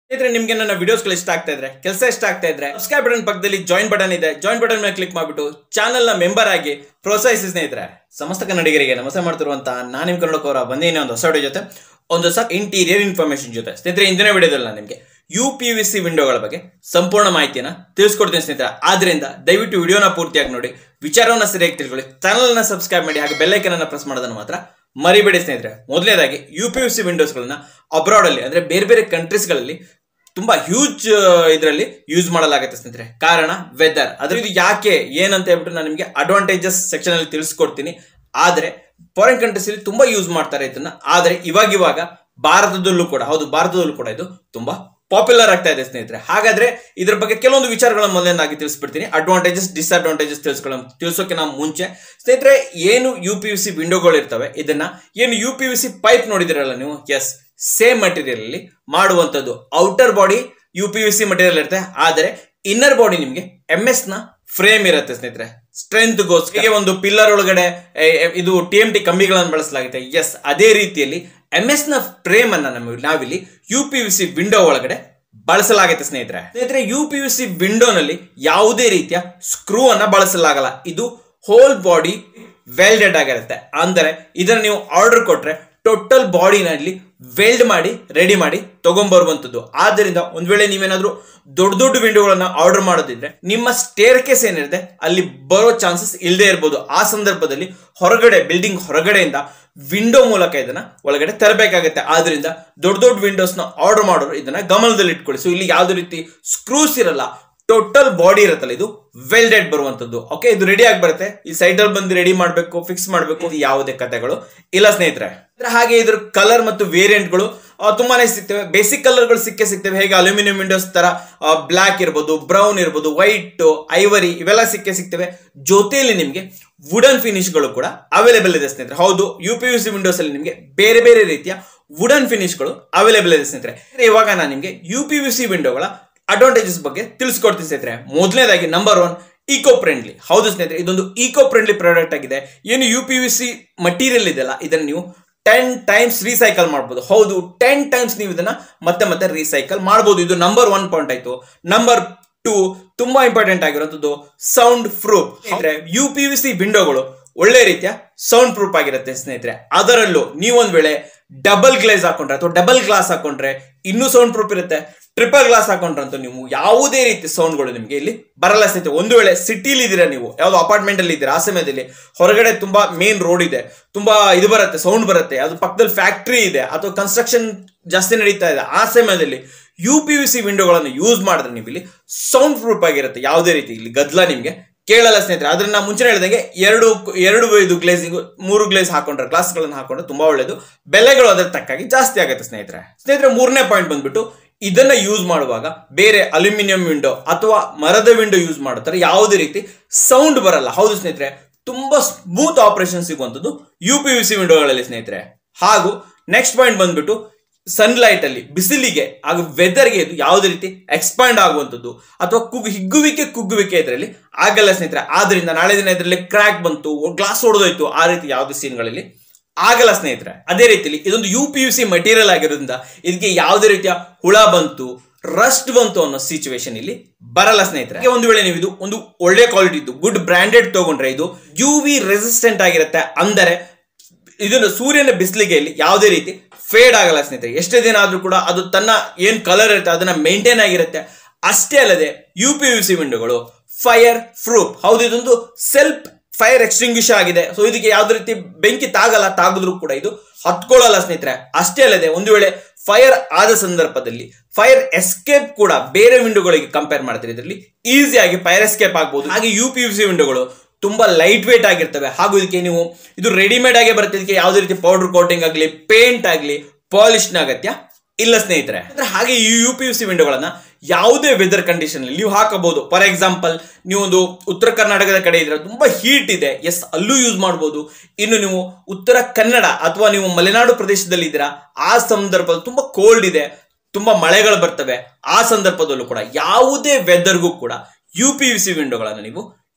ಇದ್ರೆ ನಿಮ್ಗೆ ನನ್ನ ವಿಡಿಯೋಸ್ಗಳು ಇಷ್ಟ ಆಗ್ತಾ ಇದ್ರೆ ಕೆಲಸ ಇಷ್ಟ ಆಗ್ತಾ ಇದ್ರೆ ಸಬ್ಸ್ಕ್ರೈಬ್ ಬಟನ್ ಪಕ್ಕದಲ್ಲಿ ಜಾಯಿನ್ ಬಟನ್ ಇದೆ ಜಾಯಿನ್ ಬಟನ್ ಮೇಲೆ ಕ್ಲಿಕ್ ಮಾಡಿಬಿಟ್ಟು ಚಾನಲ್ ನ ಮೆಂಬರ್ ಆಗಿ ಪ್ರೋತ್ಸಾಹಿಸಿ ಸ್ನೇಹಿತರೆ ಸಮಸ್ತ ಕನ್ನಡಿಗರಿಗೆ ನಮಸ್ತೆ ಮಾಡ್ತಿರುವಂತ ನಾನು ನಿಮ್ ಕನ್ನಡಕವರ ಬಂದಿನ ಒಂದು ಹೊಸ ವಿಡಿಯೋ ಜೊತೆ ಒಂದು ಹೊಸ ಇಂಟೀರಿಯರ್ ಇನ್ಫಾರ್ಮೇಶನ್ ಜೊತೆ ಸ್ನೇಹಿತರೆ ಇಂದಿನ ವಿಡಿಯೋದಲ್ಲಿ ನಾನು ನಿಮಗೆ ಯು ಪಿ ವಿ ಸಿ ವಿಂಡೋಗಳ ಬಗ್ಗೆ ಸಂಪೂರ್ಣ ಮಾಹಿತಿಯನ್ನ ತಿಳಿಸ್ಕೊಡ್ತೀನಿ ಸ್ನೇಹಿತರೆ ಆದ್ರಿಂದ ದಯವಿಟ್ಟು ವಿಡಿಯೋನ ಪೂರ್ತಿಯಾಗಿ ನೋಡಿ ವಿಚಾರವನ್ನ ಸರಿಯಾಗಿ ತಿಳ್ಕೊಳ್ಳಿ ಚಾನಲ್ ನ ಸಬ್ಸ್ಕ್ರೈಬ್ ಮಾಡಿ ಹಾಗೆ ಬೆಲ್ಲೈಕನ್ ಅನ್ನ ಪ್ರೆಸ್ ಮಾಡೋದನ್ನ ಮಾತ್ರ ಮರಿಬೇಡಿ ಸ್ನೇಹಿತರೆ ಮೊದಲನೇದಾಗಿ ಯು ಪಿ ಯು ಸಿ ವಿಂಡೋಸ್ಗಳನ್ನ ಅಬ್ರಾಡ್ ಅಲ್ಲಿ ಅಂದ್ರೆ ಬೇರೆ ಬೇರೆ ಕಂಟ್ರೀಸ್ಗಳಲ್ಲಿ ತುಂಬಾ ಹ್ಯೂಜ್ ಇದರಲ್ಲಿ ಯೂಸ್ ಮಾಡಲಾಗುತ್ತೆ ಸ್ನೇಹಿತರೆ ಕಾರಣ ವೆದರ್ ಅದ್ರ ಇದು ಯಾಕೆ ಏನಂತ ಹೇಳ್ಬಿಟ್ಟು ನಾನು ನಿಮಗೆ ಅಡ್ವಾಂಟೇಜಸ್ ಸೆಕ್ಷನ್ ಅಲ್ಲಿ ತಿಳಿಸ್ಕೊಡ್ತೀನಿ ಆದ್ರೆ ಫಾರಿನ್ ಕಂಟ್ರೀಸ್ ಅಲ್ಲಿ ತುಂಬಾ ಯೂಸ್ ಮಾಡ್ತಾರೆ ಇದನ್ನ ಆದ್ರೆ ಇವಾಗ ಇವಾಗ ಭಾರತದಲ್ಲೂ ಕೂಡ ಹೌದು ಭಾರತದಲ್ಲೂ ಕೂಡ ಇದು ತುಂಬಾ ಪಾಪ್ಯುಲರ್ ಆಗ್ತಾ ಇದೆ ಸ್ನೇಹಿತರೆ ಹಾಗಾದ್ರೆ ಇದ್ರ ಬಗ್ಗೆ ಕೆಲವೊಂದು ವಿಚಾರಗಳನ್ನ ಮೊದಲನೇದಾಗಿ ತಿಳಿಸ್ಬಿಡ್ತೀನಿ ಅಡ್ವಾಂಟೇಜಸ್ ಡಿಸ್ಅಡ್ವಾಂಟೇಜಸ್ ತಿಳಿಸ್ಕೊಳ್ಳೋ ತಿಳಿಸೋಕೆ ನಾವು ಮುಂಚೆ ಸ್ನೇಹಿತರೆ ಏನು ಯು ಪಿ ಯು ಸಿ ವಿಂಡೋಗಳು ಇರ್ತವೆ ಇದನ್ನ ಏನು U P U C pipe ನೋಡಿದಿರಲ್ಲ ನೀವು ಎಸ್ ಸೇಮ್ ಮಟೀರಿಯಲ್ ಅಲ್ಲಿ ಮಾಡುವಂತದ್ದು outer body U P U C material ಇರುತ್ತೆ ಆದರೆ ಇನ್ನರ್ ಬಾಡಿ ನಿಮಗೆ ಎಂ ಎಸ್ ನ ಫ್ರೇಮ್ ಇರುತ್ತೆ ಸ್ನೇಹಿತರೆ ಸ್ಟ್ರೆಂತ್ ಗೋಸ್ಕರ ಒಂದು ಪಿಲ್ಲರ್ ಒಳಗಡೆ ಎ, ಎ, ಇದು ಟಿ ಎಂ ಟಿ ಕಂಬಿಗಳನ್ನು ಬಳಸಲಾಗುತ್ತೆ ಎಸ್ ಅದೇ ರೀತಿಯಲ್ಲಿ ಎಂ ಎಸ್ ನ ಫ್ರೇಮ್ ಅನ್ನ ನಮಗೆ ನಾವಿಲ್ಲಿ U P U C window ಒಳಗಡೆ ಬಳಸಲಾಗುತ್ತೆ ಸ್ನೇಹಿತರೆ ಸ್ನೇಹಿತರೆ ಯು ಪಿ ಯು ಸಿ ವಿಂಡೋನಲ್ಲಿ ಯಾವುದೇ ರೀತಿಯ ಸ್ಕ್ರೂ ಅನ್ನ ಬಳಸಲಾಗಲ್ಲ ಇದು ಹೋಲ್ ಬಾಡಿ ವೆಲ್ಡೆಡ್ ಆಗಿರುತ್ತೆ ಅಂದರೆ ಇದನ್ನ ನೀವು ಆರ್ಡರ್ ಕೊಟ್ರೆ ಟೋಟಲ್ ಬಾಡಿನಲ್ಲಿ ವೆಲ್ಡ್ ಮಾಡಿ ರೆಡಿ ಮಾಡಿ ತಗೊಂಡ್ಬರುವಂಥದ್ದು ಆದ್ದರಿಂದ ಒಂದ್ ವೇಳೆ ನೀವೇನಾದ್ರೂ ದೊಡ್ಡ ದೊಡ್ಡ ವಿಂಡೋಗಳನ್ನ ಆರ್ಡರ್ ಮಾಡೋದಿದ್ರೆ ನಿಮ್ಮ ಸ್ಟೇರ್ ಕೇಸ್ ಏನಿದೆ ಅಲ್ಲಿ ಬರೋ ಚಾನ್ಸಸ್ ಇಲ್ಲದೆ ಇರ್ಬೋದು ಆ ಸಂದರ್ಭದಲ್ಲಿ ಹೊರಗಡೆ ಬಿಲ್ಡಿಂಗ್ ಹೊರಗಡೆಯಿಂದ ವಿಂಡೋ ಮೂಲಕ ಇದನ್ನ ಒಳಗಡೆ ತರಬೇಕಾಗುತ್ತೆ ಆದ್ರಿಂದ ದೊಡ್ಡ ದೊಡ್ಡ ವಿಂಡೋಸ್ ನ ಆರ್ಡರ್ ಮಾಡೋರು ಇದನ್ನ ಗಮನದಲ್ಲಿ ಇಟ್ಕೊಳ್ಳಿ ಸೊ ಇಲ್ಲಿ ಯಾವುದೇ ರೀತಿ ಸ್ಕ್ರೂಸ್ ಇರಲ್ಲ ಟೋಟಲ್ ಬಾಡಿ ಇರುತ್ತಲ್ಲ ಇದು ವೆಲ್ಡೆಡ್ ಬರುವಂತದ್ದು ಓಕೆ ಇದು ರೆಡಿ ಆಗಿ ಬರುತ್ತೆ ಈ ಸೈಡ್ ಅಲ್ಲಿ ಬಂದು ರೆಡಿ ಮಾಡಬೇಕು ಫಿಕ್ಸ್ ಮಾಡಬೇಕು ಇದು ಯಾವುದೇ ಕಥೆಗಳು ಇಲ್ಲ ಸ್ನೇಹಿತರೆ ಅಂದ್ರೆ ಹಾಗೆ ಇದ್ರ ಕಲರ್ ಮತ್ತು ವೇರಿಯಂಟ್ಗಳು ತುಂಬಾನೇ ಸಿಗ್ತವೆ ಬೇಸಿಕ್ ಕಲರ್ಗಳು ಸಿಕ್ಕೇ ಸಿಗ್ತವೆ ಹೇಗೆ ಅಲ್ಯೂಮಿನಿಯಂ ವಿಂಡೋಸ್ ತರ ಬ್ಲಾಕ್ ಇರ್ಬೋದು ಬ್ರೌನ್ ಇರ್ಬೋದು ವೈಟ್ ಐವರಿ ಇವೆಲ್ಲ ಸಿಕ್ಕೇ ಸಿಗ್ತವೆ ಜೊತೆಯಲ್ಲಿ ನಿಮಗೆ ವುಡನ್ ಫಿನಿಶ್ಗಳು ಕೂಡ ಅವೈಲೇಬಲ್ ಇದೆ ಸ್ನೇಹಿತರೆ ಹೌದು U P U C windows ಅಲ್ಲಿ ನಿಮಗೆ ಬೇರೆ ಬೇರೆ ರೀತಿಯ ವುಡನ್ ಫಿನಿಶ್ಗಳು ಅವೈಲೇಬಲ್ ಇದೆ ಸ್ನೇಹಿತರೆ ಇವಾಗ ನಾನು ನಿಮಗೆ ಯು ಪಿ ಯು ಸಿ ವಿಂಡೋಗಳ ಅಡ್ವಾಂಟೇಜಸ್ ಬಗ್ಗೆ ತಿಳಿಸ್ಕೊಡ್ತೀನಿ ಸ್ನೇಹಿತರೆ ಮೊದಲನೇದಾಗಿ ನಂಬರ್ ಒನ್ ಈಕೋ ಫ್ರೆಂಡ್ಲಿ ಹೌದು ಸ್ನೇಹಿತರೆ ಇದೊಂದು ಈಕೋ ಫ್ರೆಂಡ್ಲಿ ಪ್ರಾಡಕ್ಟ್ ಆಗಿದೆ ಏನು U P V C material ಇದೆಯಲ್ಲ ಇದನ್ನು ನೀವು ಟೆನ್ ಟೈಮ್ಸ್ ರೀಸೈಕಲ್ ಮಾಡ್ಬೋದು ಹೌದು ಟೆನ್ ಟೈಮ್ಸ್ ನೀವು ಇದನ್ನ ಮತ್ತೆ ಮತ್ತೆ ರೀಸೈಕಲ್ ಮಾಡ್ಬೋದು ಇದು ನಂಬರ್ ಒನ್ ಪಾಯಿಂಟ್ ಆಯ್ತು ನಂಬರ್ ಟು ತುಂಬಾ ಇಂಪಾರ್ಟೆಂಟ್ ಆಗಿರುವಂತದ್ದು ಸೌಂಡ್ ಪ್ರೂಫ್ ಅಂದ್ರೆ ಯು ಪಿ ವಿ ಸಿ ವಿಂಡೋಗಳು ಒಳ್ಳೆ ರೀತಿಯ ಸೌಂಡ್ ಪ್ರೂಫ್ ಆಗಿರುತ್ತೆ ಸ್ನೇಹಿತರೆ ಅದರಲ್ಲೂ ನೀವೊಂದ್ ವೇಳೆ ಡಬಲ್ ಗ್ಲೇಸ್ ಹಾಕೊಂಡ್ರೆ ಅಥವಾ ಡಬಲ್ ಗ್ಲಾಸ್ ಹಾಕೊಂಡ್ರೆ ಇನ್ನೂ ಸೌಂಡ್ ಪ್ರೂಫ್ ಇರುತ್ತೆ ಟ್ರಿಪಲ್ ಗ್ಲಾಸ್ ಹಾಕೊಂಡ್ರಂತೂ ನೀವು ಯಾವುದೇ ರೀತಿ ಸೌಂಡ್ಗಳು ನಿಮಗೆ ಇಲ್ಲಿ ಬರಲ್ಲ ಸ್ನೇಹಿತರೆ ಒಂದು ವೇಳೆ ಸಿಟಿಲಿ ಇದ್ದೀರಾ ನೀವು ಯಾವ್ದು ಅಪಾರ್ಟ್ಮೆಂಟ್ ಅಲ್ಲಿ ಇದ್ದೀರಾ ಆ ಸಮಯದಲ್ಲಿ ಹೊರಗಡೆ ತುಂಬಾ ಮೇನ್ ರೋಡ್ ಇದೆ ತುಂಬಾ ಇದು ಬರುತ್ತೆ ಸೌಂಡ್ ಬರುತ್ತೆ ಅದು ಪಕ್ಕದಲ್ಲಿ ಫ್ಯಾಕ್ಟ್ರಿ ಇದೆ ಅಥವಾ ಕನ್ಸ್ಟ್ರಕ್ಷನ್ ಜಾಸ್ತಿ ನಡೀತಾ ಇದೆ ಆ ಸಮಯದಲ್ಲಿ ಯು ಪಿ ವಿ ಸಿ ವಿಂಡೋಗಳನ್ನು ಯೂಸ್ ಮಾಡಿದ್ರೆ ನೀವು ಇಲ್ಲಿ ಸೌಂಡ್ ಪ್ರೂಫ್ ಆಗಿರುತ್ತೆ ಯಾವುದೇ ರೀತಿ ಇಲ್ಲಿ ಗದ್ಲ ನಿಮಗೆ ಕೇಳಲ್ಲ ಸ್ನೇಹಿತರೆ ಅದನ್ನ ನಾವು ಮುಂಚೆ ಹೇಳಿದಂಗೆ ಎರಡು ಎರಡು ಇದು ಗ್ಲೇಸಿಂಗ್ ಮೂರು ಗ್ಲೇಸ್ ಹಾಕೊಂಡ್ರೆ ಗ್ಲಾಸ್ಗಳನ್ನು ಹಾಕೊಂಡ್ರೆ ತುಂಬಾ ಒಳ್ಳೇದು ಬೆಲೆಗಳು ಅದರ ತಕ್ಕಾಗಿ ಜಾಸ್ತಿ ಆಗುತ್ತೆ ಸ್ನೇಹಿತರೆ ಸ್ನೇಹಿತರೆ ಮೂರನೇ ಪಾಯಿಂಟ್ ಬಂದ್ಬಿಟ್ಟು ಇದನ್ನ ಯೂಸ್ ಮಾಡುವಾಗ ಬೇರೆ ಅಲ್ಯೂಮಿನಿಯಂ ವಿಂಡೋ ಅಥವಾ ಮರದ ವಿಂಡೋ ಯೂಸ್ ಮಾಡುತ್ತಾರೆ ಯಾವುದೇ ರೀತಿ ಸೌಂಡ್ ಬರಲ್ಲ ಹೌದು ಸ್ನೇಹಿತರೆ ತುಂಬಾ ಸ್ಮೂತ್ ಆಪರೇಷನ್ ಸಿಗುವಂಥದ್ದು ಯು ಪಿ ಯು ಸಿ ವಿಂಡೋಗಳಲ್ಲಿ ಸ್ನೇಹಿತರೆ ಹಾಗೂ ನೆಕ್ಸ್ಟ್ ಪಾಯಿಂಟ್ ಬಂದ್ಬಿಟ್ಟು ಸನ್ಲೈಟ್ ಅಲ್ಲಿ ಬಿಸಿಲಿಗೆ ಹಾಗೂ ವೆದರ್ಗೆ ಇದು ಯಾವುದೇ ರೀತಿ ಎಕ್ಸ್ಪಾಂಡ್ ಆಗುವಂಥದ್ದು ಅಥವಾ ಕುಗ್ಗು ಹಿಗ್ಗುವಿಕೆ ಕುಗ್ಗುವಿಕೆ ಇದರಲ್ಲಿ ಆಗಲ್ಲ ಸ್ನೇಹಿತರೆ ಆದ್ರಿಂದ ನಾಳೆ ದಿನ ಇದರಲ್ಲಿ ಕ್ರ್ಯಾಕ್ ಬಂತು ಗ್ಲಾಸ್ ಹೊಡೆದೋಯ್ತು ಆ ರೀತಿ ಯಾವುದೇ ಸೀನ್ಗಳಲ್ಲಿ ಆಗಲ್ಲ ಸ್ನೇಹಿತರೆ ಅದೇ ರೀತಿಯಲ್ಲಿ ಇದೊಂದು U P U C material ಆಗಿರೋದ್ರಿಂದ ಇದಕ್ಕೆ ಯಾವುದೇ ರೀತಿಯ ಹುಳ ಬಂತು ರಸ್ಟ್ ಬಂತು ಅನ್ನೋ ಸಿಚುವೇಶನ್ ಇಲ್ಲಿ ಬರಲ್ಲ ಸ್ನೇಹಿತರೆ ಒಂದು ವೇಳೆ ನೀವು ಇದು ಒಂದು ಒಳ್ಳೆ ಕ್ವಾಲಿಟಿ ಇದ್ದು ಗುಡ್ ಬ್ರಾಂಡೆಡ್ ತಗೊಂಡ್ರೆ ಇದು ಯು ವಿ ರೆಸಿಸ್ಟೆಂಟ್ ಆಗಿರುತ್ತೆ ಅಂದರೆ ಇದನ್ನು ಸೂರ್ಯನ ಬಿಸಿಲಿಗೆ ಇಲ್ಲಿ ಯಾವುದೇ ರೀತಿ ಫೇಡ್ ಆಗಲ್ಲ ಸ್ನೇಹಿತರೆ ಎಷ್ಟೇ ದಿನ ಆದ್ರೂ ಕೂಡ ಅದು ತನ್ನ ಏನ್ ಕಲರ್ ಇರುತ್ತೆ ಅದನ್ನ ಮೇಂಟೈನ್ ಆಗಿರುತ್ತೆ ಅಷ್ಟೇ ಅಲ್ಲದೆ ಯು ಪಿ ಯು ಸಿ ವಿಂಡೋಗಳು ಫೈರ್ ಪ್ರೂಫ್ ಹೌದು ಇದೊಂದು ಸೆಲ್ಫ್ ಫೈರ್ ಎಕ್ಸ್ಟಿಂಗ್ವಿಶ್ ಆಗಿದೆ ಸೊ ಇದಕ್ಕೆ ಯಾವುದೇ ರೀತಿ ಬೆಂಕಿ ತಾಗಲ್ಲ ತಾಗಿದ್ರು ಕೂಡ ಇದು ಹತ್ಕೊಳ್ಳಲ್ಲ ಸ್ನೇಹಿತರೆ ಅಷ್ಟೇ ಅಲ್ಲದೆ ಒಂದು ವೇಳೆ ಫೈರ್ ಆದ ಸಂದರ್ಭದಲ್ಲಿ ಫೈರ್ ಎಸ್ಕೇಪ್ ಕೂಡ ಬೇರೆ ವಿಂಡೋಗಳಿಗೆ ಕಂಪೇರ್ ಮಾಡಿದ್ರೆ ಇದರಲ್ಲಿ ಈಸಿಯಾಗಿ ಫೈರ್ ಎಸ್ಕೇಪ್ ಆಗ್ಬೋದು ಹಾಗೆ ಯು ಪಿ ಯು ಸಿ ವಿಂಡೋಗಳು ತುಂಬಾ ಲೈಟ್ ವೇಟ್ ಆಗಿರ್ತವೆ ಹಾಗೂ ಇದಕ್ಕೆ ನೀವು ಇದು ರೆಡಿಮೇಡ್ ಆಗಿ ಬರುತ್ತೆ ಇದಕ್ಕೆ ಯಾವುದೇ ರೀತಿ ಪೌಡರ್ ಕೋಟಿಂಗ್ ಆಗಲಿ ಪೇಂಟ್ ಆಗಲಿ ಪಾಲಿಶ್ನ ಅಗತ್ಯ ಇಲ್ಲ ಸ್ನೇಹಿತರೆ ಅಂದ್ರೆ ಹಾಗೆ ಈ ಯು ಪಿ ಯು ಸಿ ವಿಂಡೋಗಳನ್ನ ಯಾವುದೇ ವೆದರ್ ಕಂಡೀಷನ್ ನೀವು ಹಾಕಬಹುದು ಫಾರ್ ಎಕ್ಸಾಂಪಲ್ ನೀವು ಒಂದು ಉತ್ತರ ಕರ್ನಾಟಕದ ಕಡೆ ಇದ್ರೆ ತುಂಬಾ ಹೀಟ್ ಇದೆ ಎಸ್ ಅಲ್ಲೂ ಯೂಸ್ ಮಾಡಬಹುದು ಇನ್ನು ನೀವು ಉತ್ತರ ಕನ್ನಡ ಅಥವಾ ನೀವು ಮಲೆನಾಡು ಪ್ರದೇಶದಲ್ಲಿ ಇದ್ದೀರಾ ಆ ಸಂದರ್ಭದಲ್ಲಿ ತುಂಬಾ ಕೋಲ್ಡ್ ಇದೆ ತುಂಬಾ ಮಳೆಗಳು ಬರ್ತವೆ ಆ ಸಂದರ್ಭದಲ್ಲೂ ಕೂಡ ಯಾವುದೇ ವೆದರ್ಗೂ ಕೂಡ ಯು ಪಿ ಯು ಸಿ ವಿಂಡೋಗಳನ್ನು ನೀವು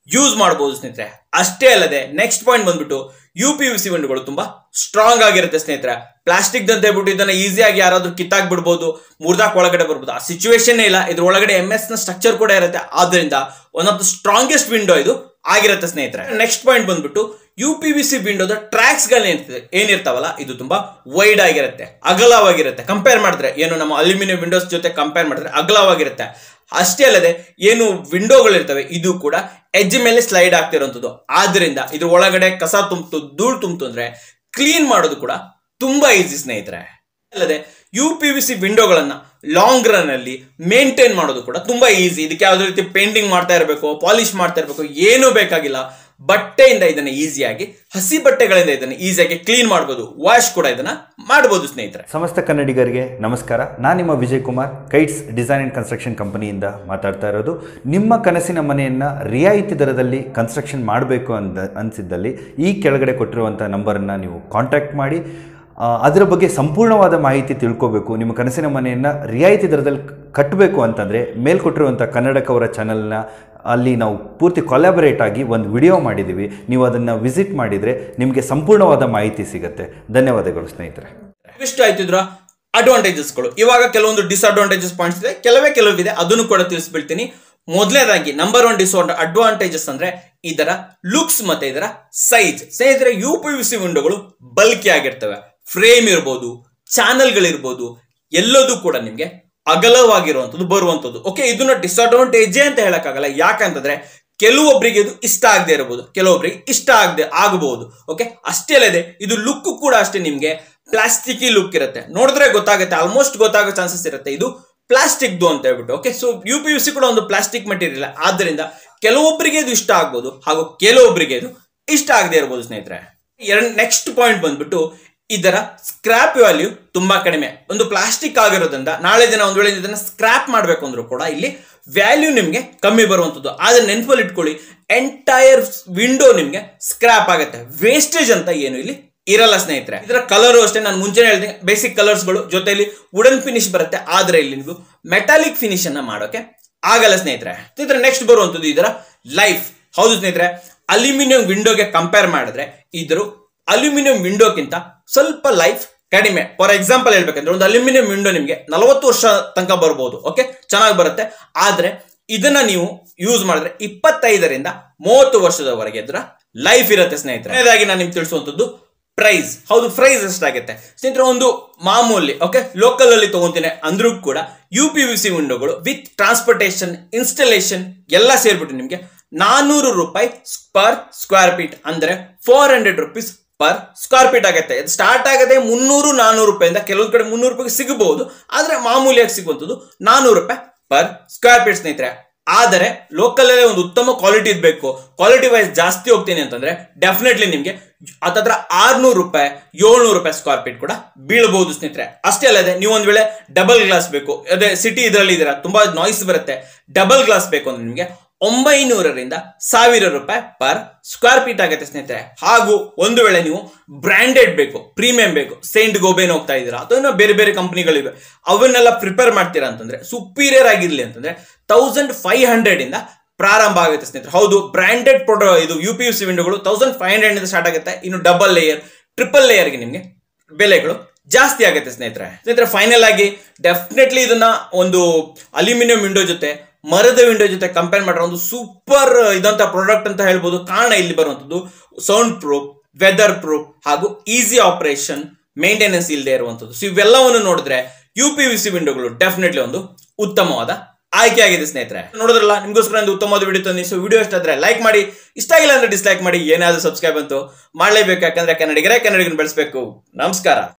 ಯೂಸ್ ಮಾಡಬಹುದು ಸ್ನೇಹಿತರೆ ಅಷ್ಟೇ ಅಲ್ಲದೆ ನೆಕ್ಸ್ಟ್ ಪಾಯಿಂಟ್ ಬಂದ್ಬಿಟ್ಟು ಯು ಪಿ ಯು ಸಿ ವಿಂಡೋಗಳು ತುಂಬಾ ಸ್ಟ್ರಾಂಗ್ ಆಗಿರುತ್ತೆ ಸ್ನೇಹಿತರೆ ಪ್ಲಾಸ್ಟಿಕ್ ಅಂತ ಹೇಳ್ಬಿಟ್ಟು ಇದನ್ನ ಈಸಿಯಾಗಿ ಯಾರಾದ್ರೂ ಕಿತ್ತಾಕ್ ಬಿಡ್ಬೋದು ಮುರ್ದಾಕ್ ಒಳಗಡೆ ಬರ್ಬೋದು ಆ ಸಿಚುವೇಶನ್ ಇಲ್ಲ ಇದ್ರ ಒಳಗಡೆ ಎಂ ಎಸ್ ನ ಸ್ಟ್ರಕ್ಚರ್ ಕೂಡ ಇರುತ್ತೆ ಆದ್ರಿಂದ one of the strongest window ಇದು ಆಗಿರುತ್ತೆ ಸ್ನೇಹಿತರೆ ನೆಕ್ಸ್ಟ್ ಪಾಯಿಂಟ್ ಬಂದ್ಬಿಟ್ಟು ಯು ಪಿ ವಿ ಸಿ ವಿಂಡೋದ ಟ್ರ್ಯಾಕ್ಸ್ ಗಳು ಏನಿರ್ತಾವಲ್ಲ ಇದು ತುಂಬಾ ವೈಡ್ ಆಗಿರುತ್ತೆ ಅಗಲವಾಗಿರುತ್ತೆ ಕಂಪೇರ್ ಮಾಡಿದ್ರೆ ಏನು ನಮ್ಮ ಅಲ್ಯೂಮಿನಿಯಂ ವಿಂಡೋಸ್ ಜೊತೆ ಕಂಪೇರ್ ಮಾಡಿದ್ರೆ ಅಗಲವಾಗಿರುತ್ತೆ ಅಷ್ಟೇ ಅಲ್ಲದೆ ಏನು ವಿಂಡೋಗಳಿರ್ತವೆ ಇದು ಕೂಡ ಎಜ್ ಮೇಲೆ ಸ್ಲೈಡ್ ಆಗ್ತಿರೋಂಥದ್ದು ಆದ್ರಿಂದ ಇದ್ರ ಒಳಗಡೆ ಕಸ ತುಂಬಿತು ಧೂಳು ತುಂಬಿತು ಅಂದ್ರೆ ಕ್ಲೀನ್ ಮಾಡೋದು ಕೂಡ ತುಂಬಾ ಈಸಿ ಸ್ನೇಹಿತರೆ ಅಲ್ಲದೆ ಯು ಪಿ ವಿ ಸಿ ವಿಂಡೋಗಳನ್ನ ಲಾಂಗ್ ರನ್ ಅಲ್ಲಿ ಮೇಂಟೈನ್ ಮಾಡೋದು ಕೂಡ ತುಂಬಾ ಈಸಿ ಇದಕ್ಕೆ ಯಾವುದೇ ರೀತಿ ಪೇಂಟಿಂಗ್ ಮಾಡ್ತಾ ಇರಬೇಕು ಪಾಲಿಶ್ ಮಾಡ್ತಾ ಇರಬೇಕು ಏನೂ ಬೇಕಾಗಿಲ್ಲ ಬಟ್ಟೆಯಿಂದ ಇದನ್ನ ಈಸಿಯಾಗಿ ಹಸಿ ಬಟ್ಟೆಗಳಿಂದ ಇದನ್ನ ಈಸಿಯಾಗಿ ಕ್ಲೀನ್ ಮಾಡ್ಬೋದು ವಾಶ್ ಕೂಡ ಇದನ್ನ ಮಾಡ್ಬೋದು ಸ್ನೇಹಿತರೆ ಸಮಸ್ತ ಕನ್ನಡಿಗರಿಗೆ ನಮಸ್ಕಾರ ನಾನು ನಿಮ್ಮ Vijay Kumar Kites design and construction ಕಂಪನಿಯಿಂದ ಮಾತಾಡ್ತಾ ಇರೋದು ನಿಮ್ಮ ಕನಸಿನ ಮನೆಯನ್ನು ರಿಯಾಯಿತಿ ದರದಲ್ಲಿ ಕನ್ಸ್ಟ್ರಕ್ಷನ್ ಮಾಡಬೇಕು ಅಂದ ಅನಿಸಿದ್ದಲ್ಲಿ ಈ ಕೆಳಗಡೆ ಕೊಟ್ಟಿರುವಂಥ ನಂಬರನ್ನು ನೀವು ಕಾಂಟ್ಯಾಕ್ಟ್ ಮಾಡಿ ಆ, ಅದರ ಬಗ್ಗೆ ಸಂಪೂರ್ಣವಾದ ಮಾಹಿತಿ ತಿಳ್ಕೋಬೇಕು ನಿಮ್ಮ ಕನಸಿನ ಮನೆಯನ್ನು ರಿಯಾಯಿತಿ ದರದಲ್ಲಿ ಕಟ್ಟಬೇಕು ಅಂತಂದರೆ ಮೇಲ್ಕೊಟ್ಟಿರುವಂಥ ಕನ್ನಡಕ ಅವರ ಚಾನಲ್ನ ಅಲ್ಲಿ ನಾವು ಪೂರ್ತಿ ಕೊಲಾಬರೇಟ್ ಆಗಿ ಒಂದು ವಿಡಿಯೋ ಮಾಡಿದ್ದೀವಿ ನೀವು ಅದನ್ನು ವಿಸಿಟ್ ಮಾಡಿದರೆ ನಿಮಗೆ ಸಂಪೂರ್ಣವಾದ ಮಾಹಿತಿ ಸಿಗುತ್ತೆ ಧನ್ಯವಾದಗಳು ಸ್ನೇಹಿತರೆ ಇಷ್ಟು ಆಯ್ತಿದ್ರ ಅಡ್ವಾಂಟೇಜಸ್ಗಳು ಇವಾಗ ಕೆಲವೊಂದು ಡಿಸ್ಅಡ್ವಾಂಟೇಜಸ್ ಪಾಯಿಂಟ್ಸ್ ಇದೆ ಕೆಲವೇ ಕೆಲವಿದೆ ಅದನ್ನು ಕೂಡ ತಿಳಿಸ್ಬಿಡ್ತೀನಿ ಮೊದಲನೇದಾಗಿ ನಂಬರ್ ಒನ್ ಡಿಸ್ ಅಡ್ವಾಂಟೇಜಸ್ ಅಂದ್ರೆ ಇದರ ಲುಕ್ಸ್ ಮತ್ತೆ ಇದರ ಸೈಜ್ ಸ್ನೇಹಿತರೆ ಯು ಪಿ ವಿ ಸಿ ವಿಂಡೋಗಳು ಬಲ್ಕಿ ಆಗಿರ್ತವೆ ಫ್ರೇಮ್ ಇರ್ಬೋದು ಚಾನಲ್ಗಳಿರ್ಬೋದು ಎಲ್ಲದೂ ಕೂಡ ನಿಮ್ಗೆ ಅಗಲವಾಗಿರುವಂಥದ್ದು ಬರುವಂಥದ್ದು ಓಕೆ ಇದನ್ನ ಡಿಸ್ಅಡ್ವಾಂಟೇಜೇ ಅಂತ ಹೇಳಕ್ಕಾಗಲ್ಲ ಯಾಕಂತಂದ್ರೆ ಕೆಲವೊಬ್ಬರಿಗೆ ಇದು ಇಷ್ಟ ಆಗದೆ ಇರಬಹುದು ಕೆಲವೊಬ್ಬರಿಗೆ ಇಷ್ಟ ಆಗದೆ ಆಗಬಹುದು ಓಕೆ ಅಷ್ಟೇ ಅಲ್ಲದೆ ಇದು ಲುಕ್ ಕೂಡ ಅಷ್ಟೇ ನಿಮ್ಗೆ ಪ್ಲಾಸ್ಟಿಕಿ ಲುಕ್ ಇರುತ್ತೆ ನೋಡಿದ್ರೆ ಗೊತ್ತಾಗುತ್ತೆ ಆಲ್ಮೋಸ್ಟ್ ಗೊತ್ತಾಗೋ ಚಾನ್ಸಸ್ ಇರುತ್ತೆ ಇದು ಪ್ಲಾಸ್ಟಿಕ್ದು ಅಂತ ಹೇಳ್ಬಿಟ್ಟು okay so U P U C ಕೂಡ ಒಂದು ಪ್ಲಾಸ್ಟಿಕ್ ಮೆಟೀರಿಯಲ್ ಆದ್ದರಿಂದ ಕೆಲವೊಬ್ಬರಿಗೆ ಇದು ಇಷ್ಟ ಆಗ್ಬೋದು ಹಾಗೂ ಕೆಲವೊಬ್ಬರಿಗೆ ಇದು ಇಷ್ಟ ಆಗದೆ ಇರಬಹುದು ಸ್ನೇಹಿತರೆ ಎರಡ್ ನೆಕ್ಸ್ಟ್ ಪಾಯಿಂಟ್ ಬಂದ್ಬಿಟ್ಟು ಇದರ ಸ್ಕ್ರಾಪ್ ವ್ಯಾಲ್ಯೂ ತುಂಬಾ ಕಡಿಮೆ ಒಂದು ಪ್ಲಾಸ್ಟಿಕ್ ಆಗಿರೋದ್ರಿಂದ ನಾಳೆ ದಿನ ಒಂದ್ ವೇಳೆ ಇದನ್ನ ಸ್ಕ್ರಾಪ್ ಮಾಡಬೇಕು ಅಂದ್ರೂ ಕೂಡ ಇಲ್ಲಿ ವ್ಯಾಲ್ಯೂ ನಿಮ್ಗೆ ಕಮ್ಮಿ ಬರುವಂತದ್ದು ಆದ್ರೆ ನೆನಪಲ್ಲಿ ಇಟ್ಕೊಳ್ಳಿ ಎಂಟೈರ್ ವಿಂಡೋ ನಿಮ್ಗೆ ಸ್ಕ್ರಾಪ್ ಆಗುತ್ತೆ ವೇಸ್ಟೇಜ್ ಅಂತ ಏನು ಇಲ್ಲಿ ಇರಲ್ಲ ಸ್ನೇಹಿತರೆ ಇದರ ಕಲರ್ ಅಷ್ಟೇ ನಾನು ಮುಂಚೆ ಹೇಳಿದೆ ಬೇಸಿಕ್ ಕಲರ್ಸ್ಗಳು ಜೊತೆಲಿ ವುಡನ್ ಫಿನಿಶ್ ಬರುತ್ತೆ ಆದ್ರೆ ಇಲ್ಲಿ ನೀವು ಮೆಟಾಲಿಕ್ ಫಿನಿಶ್ ಅನ್ನ ಮಾಡೋಕೆ ಆಗಲ್ಲ ಸ್ನೇಹಿತರೆ ಸ್ನೇಹಿತರೆ ನೆಕ್ಸ್ಟ್ ಬರುವಂತದ್ದು ಇದರ ಲೈಫ್ ಹೌದು ಸ್ನೇಹಿತರೆ ಅಲ್ಯೂಮಿನಿಯಂ ವಿಂಡೋಗೆ ಕಂಪೇರ್ ಮಾಡಿದ್ರೆ ಇದ್ರ ಅಲ್ಯೂಮಿನಿಯಂ ವಿಂಡೋಕ್ಕಿಂತ ಸ್ವಲ್ಪ ಲೈಫ್ ಕಡಿಮೆ ಫಾರ್ ಎಕ್ಸಾಂಪಲ್ ಹೇಳ್ಬೇಕಂದ್ರೆ ಒಂದು ಅಲ್ಯೂಮಿನಿಯಂ ವಿಂಡೋ ನಿಮ್ಗೆ ನಲವತ್ತು ವರ್ಷ ತನಕ ಬರ್ಬೋದು ಓಕೆ ಚೆನ್ನಾಗಿ ಬರುತ್ತೆ ಆದ್ರೆ ಇದನ್ನ ನೀವು ಯೂಸ್ ಮಾಡಿದ್ರೆ ಇಪ್ಪತ್ತೈದರಿಂದ ಮೂವತ್ತು ವರ್ಷದವರೆಗೆ ಇದರ ಲೈಫ್ ಇರುತ್ತೆ ಸ್ನೇಹಿತರೆ ಕೊನೆಯದಾಗಿ ನಾನು ನಿಮ್ಗೆ ತಿಳಿಸುವಂತದ್ದು ಪ್ರೈಸ್ ಹೌದು ಪ್ರೈಸ್ ಎಷ್ಟಾಗುತ್ತೆ ಸ್ನೇಹಿತರೆ ಒಂದು ಮಾಮೂಲಿ ಓಕೆ ಲೋಕಲ್ ಅಲ್ಲಿ ತಗೊಂತೀನಿ ಅಂದ್ರೂ ಕೂಡ ಯು ಪಿ ವಿ ಸಿ ವಿಂಡೋಗಳು ವಿತ್ ಟ್ರಾನ್ಸ್ಪೋರ್ಟೇಷನ್ ಇನ್ಸ್ಟಾಲೇಷನ್ ಎಲ್ಲ ಸೇರ್ಬಿಟ್ಟು ನಿಮ್ಗೆ ನಾನೂರು ರೂಪಾಯಿ ಪರ್ ಸ್ಕ್ವೇರ್ ಫೀಟ್ ಅಂದ್ರೆ four hundred rupees per square feet ಆಗುತ್ತೆ ಇದು ಸ್ಟಾರ್ಟ್ ಆಗದೆ ಮುನ್ನೂರು ನಾನೂರು ರೂಪಾಯಿಂದ ಕೆಲವೊಂದು ಕಡೆ ಮುನ್ನೂರು ರೂಪಾಯಿಗೆ ಸಿಗಬಹುದು ಆದ್ರೆ ಮಾಮೂಲಿಯಾಗಿ ಸಿಗುವಂಥದ್ದು ನಾನೂರು ರೂಪಾಯಿ ಪರ್ ಸ್ಕ್ವೇರ್ ಫೀಟ್ ಸ್ನೇಹಿತರೆ ಆದರೆ ಲೋಕಲ್ ಅಲ್ಲೇ ಒಂದು ಉತ್ತಮ ಕ್ವಾಲಿಟಿ ಇರಬೇಕು ಕ್ವಾಲಿಟಿ ವೈಸ್ ಜಾಸ್ತಿ ಹೋಗ್ತೀನಿ ಅಂತಂದ್ರೆ ಡೆಫಿನೆಟ್ಲಿ ನಿಮ್ಗೆ ಹತ್ತತ್ರ ಆರ್ನೂರು ರೂಪಾಯಿ ಏಳ್ನೂರು ರೂಪಾಯಿ ಸ್ಕ್ವೇರ್ ಫೀಟ್ ಕೂಡ ಬೀಳಬಹುದು ಸ್ನೇಹಿತರೆ ಅಷ್ಟೇ ಅಲ್ಲದೆ ನೀವು ಒಂದ್ ವೇಳೆ ಡಬಲ್ ಗ್ಲಾಸ್ ಬೇಕು ಅದೇ ಸಿಟಿ ಇದರಲ್ಲಿ ಇದರ ತುಂಬಾ ನಾಯ್ಸ್ ಬರುತ್ತೆ ಡಬಲ್ ಗ್ಲಾಸ್ ಬೇಕು ಅಂದ್ರೆ ನಿಮ್ಗೆ ಒಂಬೈನೂರರಿಂದ ಸಾವಿರ ರೂಪಾಯಿ ಪರ್ ಸ್ಕ್ವೇರ್ ಫೀಟ್ ಆಗುತ್ತೆ ಸ್ನೇಹಿತರೆ ಹಾಗೂ ಒಂದು ವೇಳೆ ನೀವು ಬ್ರಾಂಡೆಡ್ ಬೇಕು ಪ್ರೀಮಿಯಂ ಬೇಕು ಸೈಂಟ್ ಗೋಬೇನ್ ಹೋಗ್ತಾ ಇದ್ದೀರಾ ಅಥವಾ ಇನ್ನೂ ಬೇರೆ ಬೇರೆ ಕಂಪನಿಗಳಿವೆ ಅವನ್ನೆಲ್ಲ ಪ್ರಿಪೇರ್ ಮಾಡ್ತೀರಾ ಅಂತಂದ್ರೆ ಸುಪೀರಿಯರ್ ಆಗಿರ್ಲಿ ಅಂತಂದ್ರೆ ತೌಸಂಡ್ ಫೈವ್ ಹಂಡ್ರೆಡ್ ಇಂದ ಪ್ರಾರಂಭ ಆಗುತ್ತೆ ಸ್ನೇಹಿತರೆ ಹೌದು ಬ್ರಾಂಡೆಡ್ ಪ್ರೊಡೋ ಇದು ಯು ಪಿ ಯು ಸಿ ವಿಂಡೋಗಳು ತೌಸಂಡ್ ಫೈವ್ ಹಂಡ್ರೆಡ್ ಇಂದ ಸ್ಟಾರ್ಟ್ ಆಗುತ್ತೆ ಇನ್ನು ಡಬಲ್ ಲೇಯರ್ ಟ್ರಿಪಲ್ ಲೇಯರ್ಗೆ ನಿಮಗೆ ಬೆಲೆಗಳು ಜಾಸ್ತಿ ಆಗುತ್ತೆ ಸ್ನೇಹಿತರೆ ಸ್ನೇಹಿತರೆ ಫೈನಲ್ ಆಗಿ ಡೆಫಿನೆಟ್ಲಿ ಇದನ್ನ ಒಂದು ಅಲ್ಯೂಮಿನಿಯಂ ವಿಂಡೋ ಜೊತೆ ಮರದ ವಿಂಡೋ ಜೊತೆ ಕಂಪೇರ್ ಮಾಡಿರೋ ಒಂದು ಸೂಪರ್ ಇದಂತ ಪ್ರಾಡಕ್ಟ್ ಅಂತ ಹೇಳ್ಬೋದು ಕಾರಣ ಇಲ್ಲಿ ಬರುವಂತದ್ದು ಸೌಂಡ್ ಪ್ರೂಫ್ ವೆದರ್ ಪ್ರೂಫ್ ಹಾಗೂ ಈಸಿ ಆಪರೇಷನ್ ಮೇಂಟೆನೆನ್ಸ್ ಇಲ್ಲದೆ ಇರುವಂತದ್ದು ಸೊ ಇವೆಲ್ಲವನ್ನು ನೋಡಿದ್ರೆ ಯು ಪಿ ವಿ ಸಿ ವಿಂಡೋಗಳು ಡೆಫಿನೆಟ್ಲಿ ಒಂದು ಉತ್ತಮವಾದ ಆಯ್ಕೆ ಆಗಿದೆ ಸ್ನೇಹಿತರೆ ನೋಡಿದ್ರಲ್ಲ ನಿಮ್ಗೋಸ್ಕರ ಒಂದು ಉತ್ತಮವಾದ ವಿಡಿಯೋ ತಂದಿ ಸೊ ವಿಡಿಯೋ ಇಷ್ಟ ಆದ್ರೆ ಲೈಕ್ ಮಾಡಿ ಇಷ್ಟ ಆಗಿಲ್ಲ ಅಂದ್ರೆ ಡಿಸ್ಲೈಕ್ ಮಾಡಿ ಏನಾದ್ರೂ ಸಬ್ಸ್ಕ್ರೈಬ್ ಅಂತೂ ಮಾಡಲೇಬೇಕು ಯಾಕಂದ್ರೆ ಕನ್ನಡಿಗರೇ ಕನ್ನಡಿಗನ ಬೆಳೆಸಬೇಕು ನಮಸ್ಕಾರ